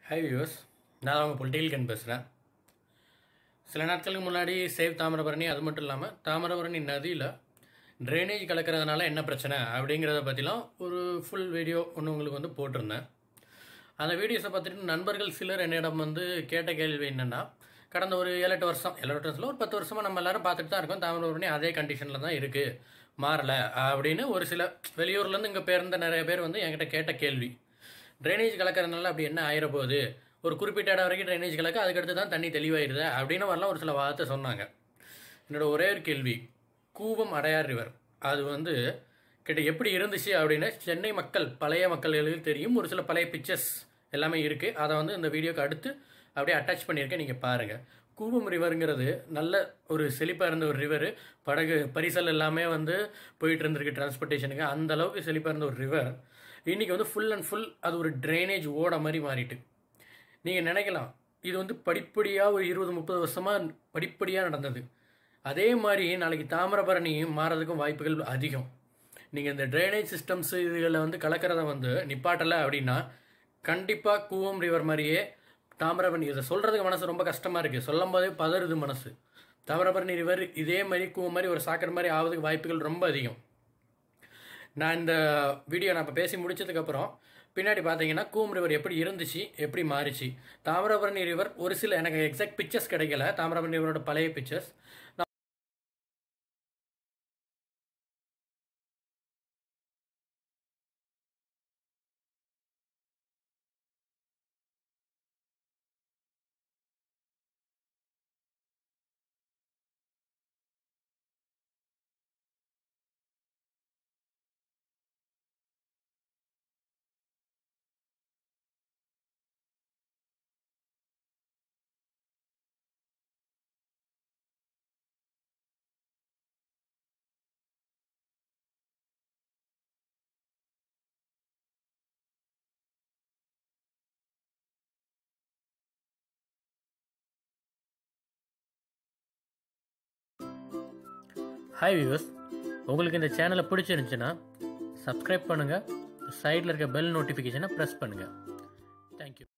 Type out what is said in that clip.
high views நான் அவங்க political பேசுகிறேன் சில நாட்களுக்கு முன்னாடி சேவ் தாமிரபரணி அது மட்டும் இல்லாமல் தாமிரபரணி நதியில் ட்ரைனேஜ் கலக்கிறதுனால என்ன பிரச்சனை அப்படிங்கிறத பற்றிலாம் ஒரு ஃபுல் வீடியோ ஒன்று உங்களுக்கு வந்து போட்டிருந்தேன் அந்த வீடியோஸை பார்த்துட்டு நண்பர்கள் சிலர் என்னிடம் வந்து கேட்ட கேள்வி என்னென்னா கடந்த ஒரு ஏழு எட்டு வருஷம் ஏழு எட்டு வருஷத்தில் ஒரு பத்து வருஷமாக நம்ம எல்லாரும் பார்த்துட்டு தான் இருக்கோம் தாமிரபரணி அதே கண்டிஷனில் தான் இருக்குது மாறல அப்படின்னு ஒரு சில வெளியூர்லேருந்து இங்கே பேர்ந்த நிறைய பேர் வந்து என்கிட்ட கேட்ட கேள்வி ட்ரைனேஜ் கலக்கிறதுனால அப்படி என்ன ஆயிர போகுது ஒரு குறிப்பிட்ட இடம் வரைக்கும் ட்ரைனேஜ் கலக்க அதுக்கடுத்து தான் தண்ணி தெளிவாயிருது அப்படின்னு வரலாம் ஒரு சில வார்த்தை சொன்னாங்க என்னோட ஒரே ஒரு கேள்வி கூவம் அடையார் ரிவர் அது வந்து கிட்ட எப்படி இருந்துச்சு அப்படின்னு சென்னை மக்கள் பழைய மக்களுக்கு தெரியும் ஒரு சில பழைய பிக்சர்ஸ் எல்லாமே இருக்குது அதை வந்து இந்த வீடியோக்கு அடுத்து அப்படியே அட்டாச் பண்ணியிருக்கேன் நீங்கள் பாருங்கள் கூவம் ரிவருங்கிறது நல்ல ஒரு செழிப்பாக இருந்த ஒரு ரிவர் படகு பரிசல் எல்லாமே வந்து போயிட்டு இருந்திருக்கு டிரான்ஸ்போர்ட்டேஷனுக்கு அந்த அளவுக்கு செழிப்பாக இருந்த ஒரு ரிவர் இன்றைக்கி வந்து ஃபுல் அண்ட் ஃபுல் அது ஒரு ட்ரைனேஜ் ஓட மாதிரி மாறிட்டு நீங்கள் நினைக்கலாம் இது வந்து படிப்படியாக ஒரு இருபது முப்பது வருஷமாக படிப்படியாக நடந்தது அதே மாதிரி நாளைக்கு தாமிரபரணி மாறதுக்கும் வாய்ப்புகள் அதிகம் நீங்கள் இந்த ட்ரைனேஜ் சிஸ்டம்ஸ் இதுகளில் வந்து கலக்கிறத வந்து நிப்பாட்டலை அப்படின்னா கண்டிப்பாக கூவம் ரிவர் மாதிரியே தாமிரபரணி இதை சொல்கிறதுக்கு மனசு ரொம்ப கஷ்டமாக இருக்குது சொல்லும் போதே பதறுது மனசு தாமிரபரணி ரிவர் இதே மாதிரி கூவம் மாதிரி ஒரு சாக்கடை மாதிரி ஆகிறதுக்கு வாய்ப்புகள் ரொம்ப அதிகம் நான் இந்த வீடியோ நான் இப்போ பேசி முடிச்சதுக்கப்புறம் பின்னாடி பார்த்தீங்கன்னா கூம் ரிவர் எப்படி இருந்துச்சு எப்படி மாறிச்சு தாமிரபரணி ரிவர் ஒரு சில எனக்கு எக்ஸாக்ட் பிக்சர்ஸ் கிடைக்கல தாமிரபரணி ரிவரோட பழைய பிக்சர்ஸ் ஹாய் வியூவர்ஸ் உங்களுக்கு இந்த சேனலை பிடிச்சிருந்துச்சுன்னா சப்ஸ்கிரைப் பண்ணுங்கள் சைடில் இருக்க பெல் நோட்டிஃபிகேஷனை ப்ரெஸ் பண்ணுங்கள்